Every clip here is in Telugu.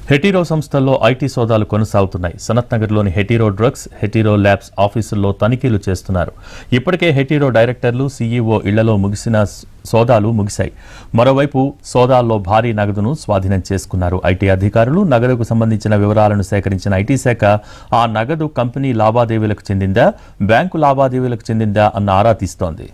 హెటీరో సంస్థల్లో ఐటీ సోదాలు కొనసాగుతున్నాయి సనత్ నగర్లోని హెటీరో డ్రగ్స్ హెటీరో ల్యాబ్స్ ఆఫీసుల్లో తనిఖీలు చేస్తున్నారు ఇప్పటికే హెటీరో డైరెక్టర్లు సీఈఓ ఇళ్లలో ముగిసిన స్- సోదాలు ముగిశాయి మరోవైపు సోదాల్లో భారీ నగదును స్వాధీనం చేసుకున్నారు ఐటీ అధికారులు నగదుకు సంబంధించిన వివరాలను సేకరించిన ఐటీ శాఖ ఆ నగదు కంపెనీ లావాదేవీలకు చెందిందా బ్యాంకు లావాదేవీలకు చెందిందా అన్న ఆరా తీస్తోంది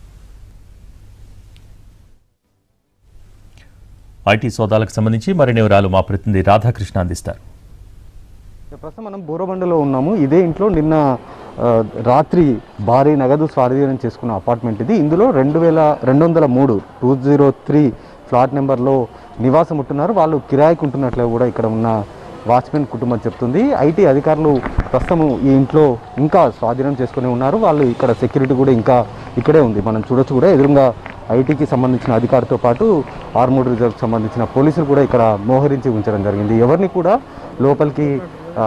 ఐటీ సోదాలకు సంబంధించి మరిన్ని వివరాలు మా ప్రతినిధి రాధాకృష్ణ అందిస్తారు ప్రస్తుతం మనం బోరబండలో ఉన్నాము ఇదే ఇంట్లో నిన్న ఆ, రాత్రి భారీ నగదు స్వాధీనం చేసుకున్న అపార్ట్మెంట్ ఇది ఇందులో రెండు వేల రెండు వందల మూడు టూ జీరో త్రీ ఫ్లాట్ నెంబర్లో నివాసం ఉంటున్నారు వాళ్ళు కిరాయికి ఉంటున్నట్లు కూడా ఇక్కడ ఉన్న వాచ్మెన్ కుటుంబం చెప్తుంది ఐటీ అధికారులు ప్రస్తుతం ఈ ఇంట్లో ఇంకా స్వాధీనం చేసుకుని ఉన్నారు వాళ్ళు ఇక్కడ సెక్యూరిటీ కూడా ఇంకా ఇక్కడే ఉంది మనం చూడొచ్చు కూడా ఎదురుగా ఐటీకి సంబంధించిన అధికారితో పాటు ఆర్మూడ్ రిజర్వ్కి సంబంధించిన పోలీసులు కూడా ఇక్కడ మోహరించి ఉంచడం జరిగింది ఎవరిని కూడా లోపలికి ఆ,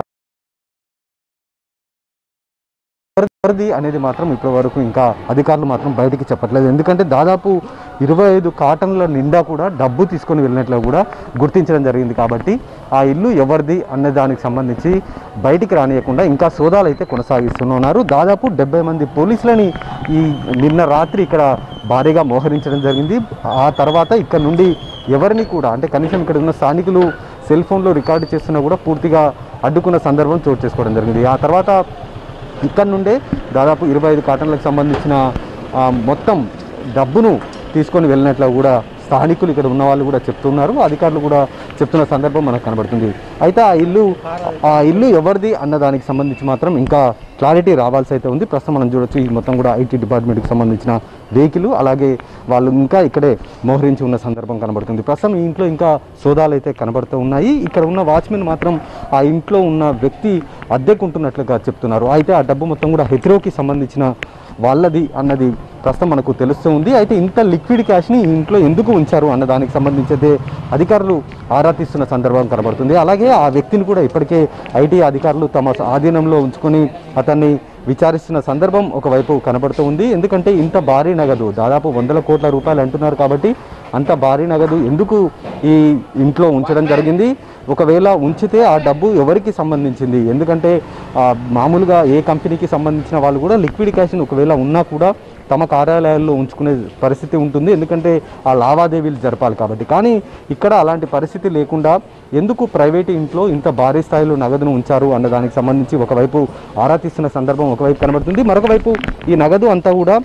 ఎవరిది అనేది మాత్రం ఇప్పటి వరకు ఇంకా అధికారులు మాత్రం బయటికి చెప్పట్లేదు ఎందుకంటే దాదాపు ఇరవై ఐదు కాటన్ల నిండా కూడా డబ్బు తీసుకొని వెళ్ళినట్లు కూడా గుర్తించడం జరిగింది కాబట్టి ఆ ఇల్లు ఎవరిది అనే దానికి సంబంధించి బయటికి రానియకుండా ఇంకా సోదాలు అయితే కొనసాగిస్తున్నారు దాదాపు డెబ్బై మంది పోలీసులని ఈ నిన్న రాత్రి ఇక్కడ భారీగా మోహరించడం జరిగింది ఆ తర్వాత ఇక్కడ నుండి ఎవరిని కూడా అంటే కనీసం ఇక్కడ ఉన్న స్థానికులు సెల్ ఫోన్లో రికార్డు చేస్తున్నా కూడా పూర్తిగా అడ్డుకున్న సందర్భం చోటు చేసుకోవడం జరిగింది ఆ తర్వాత ఇక్కడ నుండే దాదాపు ఇరవై ఐదు కాటన్లకు సంబంధించిన ఆ, మొత్తం డబ్బును తీసుకొని వెళ్ళినట్లు కూడా స్థానికులు ఇక్కడ ఉన్న వాళ్ళు కూడా చెప్తున్నారు అధికారులు కూడా చెప్తున్న సందర్భం మనకు కనబడుతుంది అయితే ఆ ఇల్లు ఆ ఇల్లు ఎవరిది అన్న దానికి సంబంధించి మాత్రం ఇంకా క్లారిటీ రావాల్సి అయితే ఉంది ప్రస్తుతం మనం చూడొచ్చు ఈ మొత్తం కూడా ఐటీ డిపార్ట్మెంట్కి సంబంధించిన వెహికల్ అలాగే వాళ్ళు ఇంకా ఇక్కడే మోహరించి ఉన్న సందర్భం కనబడుతుంది ప్రస్తుతం ఈ ఇంట్లో ఇంకా సోదాలు అయితే కనబడుతూ ఉన్నాయి ఇక్కడ ఉన్న వాచ్మెన్ మాత్రం ఆ ఇంట్లో ఉన్న వ్యక్తి అద్దెకుంటున్నట్లుగా చెప్తున్నారు అయితే ఆ డబ్బు మొత్తం కూడా హెతిరోకి సంబంధించిన వాళ్ళది అన్నది ప్రస్తుతం మనకు తెలుస్తూ ఉంది అయితే ఇంత లిక్విడ్ క్యాష్ని ఈ ఇంట్లో ఎందుకు ఉంచారు అన్న దానికి సంబంధించి అయితే అధికారులు ఆరా తీస్తున్న సందర్భం కనబడుతుంది అలాగే ఆ వ్యక్తిని కూడా ఇప్పటికే ఐటీ అధికారులు తమ ఆధీనంలో ఉంచుకొని అతన్ని విచారిస్తున్న సందర్భం ఒకవైపు కనబడుతూ ఉంది ఎందుకంటే ఇంత భారీ నగదు దాదాపు వందల కోట్ల రూపాయలు అంటున్నారు కాబట్టి అంత భారీ నగదు ఎందుకు ఈ ఇంట్లో ఉంచడం జరిగింది ఒకవేళ ఉంచితే ఆ డబ్బు ఎవరికి సంబంధించింది ఎందుకంటే ఆ, మామూలుగా ఏ కంపెనీకి సంబంధించిన వాళ్ళు కూడా లిక్విడ్ క్యాష్ని ఒకవేళ ఉన్నా కూడా తమ కార్యాలయాల్లో ఉంచుకునే పరిస్థితి ఉంటుంది ఎందుకంటే ఆ లావాదేవీలు జరపాలి కాబట్టి కానీ ఇక్కడ అలాంటి పరిస్థితి లేకుండా ఎందుకు ప్రైవేట్ ఇంట్లో ఇంత భారీ స్థాయిలో నగదును ఉంచారు అన్న దానికి సంబంధించి ఒకవైపు ఆరా తీస్తున్న సందర్భం ఒకవైపు కనబడుతుంది మరొక వైపు ఈ నగదు అంతా కూడా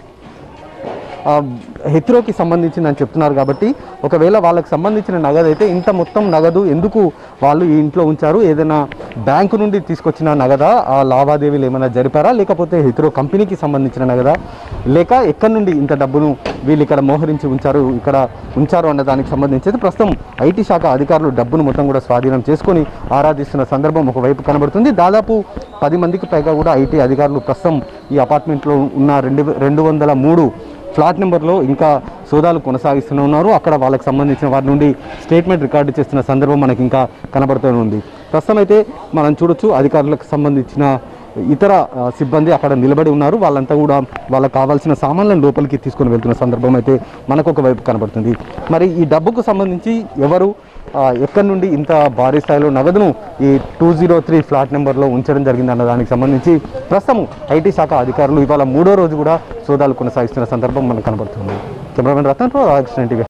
ఆ, హెత్రోకి సంబంధించిందని చెప్తున్నారు కాబట్టి ఒకవేళ వాళ్ళకి సంబంధించిన నగదు అయితే ఇంత మొత్తం నగదు ఎందుకు వాళ్ళు ఈ ఇంట్లో ఉంచారు ఏదైనా బ్యాంకు నుండి తీసుకొచ్చిన నగదా ఆ లావాదేవీలు ఏమైనా జరిపారా లేకపోతే హెత్రో కంపెనీకి సంబంధించిన నగదా లేక ఎక్కడి నుండి ఇంత డబ్బును వీళ్ళు ఇక్కడ మోహరించి ఉంచారు ఇక్కడ ఉంచారు అన్న దానికి సంబంధించి అయితే ప్రస్తుతం ఐటీ శాఖ అధికారులు డబ్బును మొత్తం కూడా స్వాధీనం చేసుకొని ఆరాధిస్తున్న సందర్భం ఒకవైపు కనబడుతుంది దాదాపు పది మందికి పైగా కూడా ఐటీ అధికారులు ప్రస్తుతం ఈ అపార్ట్మెంట్లో ఉన్న రెండు రెండు వందల మూడు ఫ్లాట్ నెంబర్లో ఇంకా సోదాలు కొనసాగిస్తూనే ఉన్నారు అక్కడ వాళ్ళకి సంబంధించిన వారి నుండి స్టేట్మెంట్ రికార్డు చేస్తున్న సందర్భం మనకి ఇంకా కనబడుతూనే ఉంది ప్రస్తుతం అయితే మనం చూడొచ్చు అధికారులకు సంబంధించిన ఇతర ఆ, సిబ్బంది అక్కడ నిలబడి ఉన్నారు వాళ్ళంతా కూడా వాళ్ళకి కావాల్సిన సామాన్లను లోపలికి తీసుకొని వెళ్తున్న సందర్భం అయితే మనకు ఒక వైపు కనబడుతుంది మరి ఈ డబ్బుకు సంబంధించి ఎవరు ఆ, ఎక్కడి నుండి ఇంత భారీ స్థాయిలో నగదును ఈ టూ జీరో త్రీ ఫ్లాట్ నెంబర్లో ఉంచడం జరిగింది అన్న దానికి సంబంధించి ప్రస్తుతం ఐటీ శాఖ అధికారులు ఇవాళ మూడో రోజు కూడా సోదాలు కొనసాగిస్తున్న సందర్భం మనకు కనబడుతుంది కెమెరామెన్ రతన్ రాధాకృష్ణ టీవీ